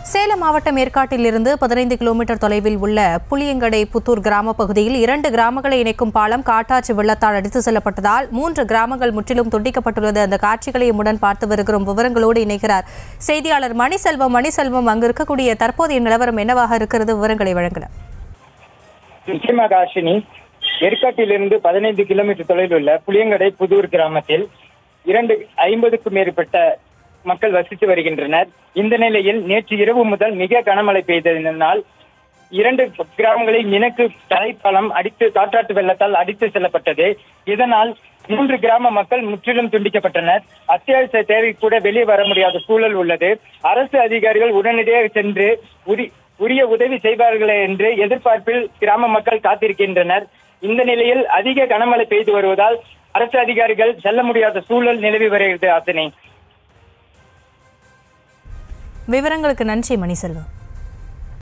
சேலம் மாவட்டம் ஏற்காட்டிலிருந்து பதினைந்து கிலோமீட்டர் தொலைவில் உள்ள புளியங்கடை புத்தூர் கிராம பகுதியில் இரண்டு கிராமங்களை இணைக்கும் பாலம் காட்டாற்று வெள்ளத்தால் அடித்து செல்லப்பட்டதால் மூன்று கிராமங்கள் முற்றிலும் துண்டிக்கப்பட்டுள்ளது அந்த காட்சிகளை உடன் பார்த்து வருகிறோம் விவரங்களோடு இணைகிறார் செய்தியாளர் மணிசெல்வம் மணிசெல்வம் அங்கு இருக்கக்கூடிய தற்போதைய நிலவரம் என்னவாக இருக்கிறது விவரங்களை வழங்கலாம் நிச்சயமாக அஸ்வினி ஏற்காட்டிலிருந்து பதினைந்து கிலோமீட்டர் தொலைவில் உள்ள புளியங்கடை புதூர் கிராமத்தில் இரண்டு ஐம்பதுக்கும் மேற்பட்ட மக்கள் வசித்து வருகின்றனர் இந்த நிலையில் நேற்று இரவு முதல் மிக கனமழை பெய்ததினால் இரண்டு கிராமங்களில் இணக்கு தரைப்பாலம் அடித்து காற்றாற்று வெள்ளத்தால் அடித்து செல்லப்பட்டது இதனால் மூன்று கிராம மக்கள் முற்றிலும் துண்டிக்கப்பட்டனர் அத்தியாவசிய தேவை கூட வெளியே வர முடியாத சூழல் உள்ளது அரசு அதிகாரிகள் உடனடியாக சென்று உரி- உரிய உதவி செய்வார்கள் என்று எதிர்பார்ப்பில் கிராம மக்கள் காத்திருக்கின்றனர் இந்த நிலையில் அதிக கனமழை பெய்து வருவதால் அரசு அதிகாரிகள் செல்ல முடியாத சூழல் நிலவி வருகிறது அத்தனை விவரங்களுக்கு நன்றி மணிசெல்வம்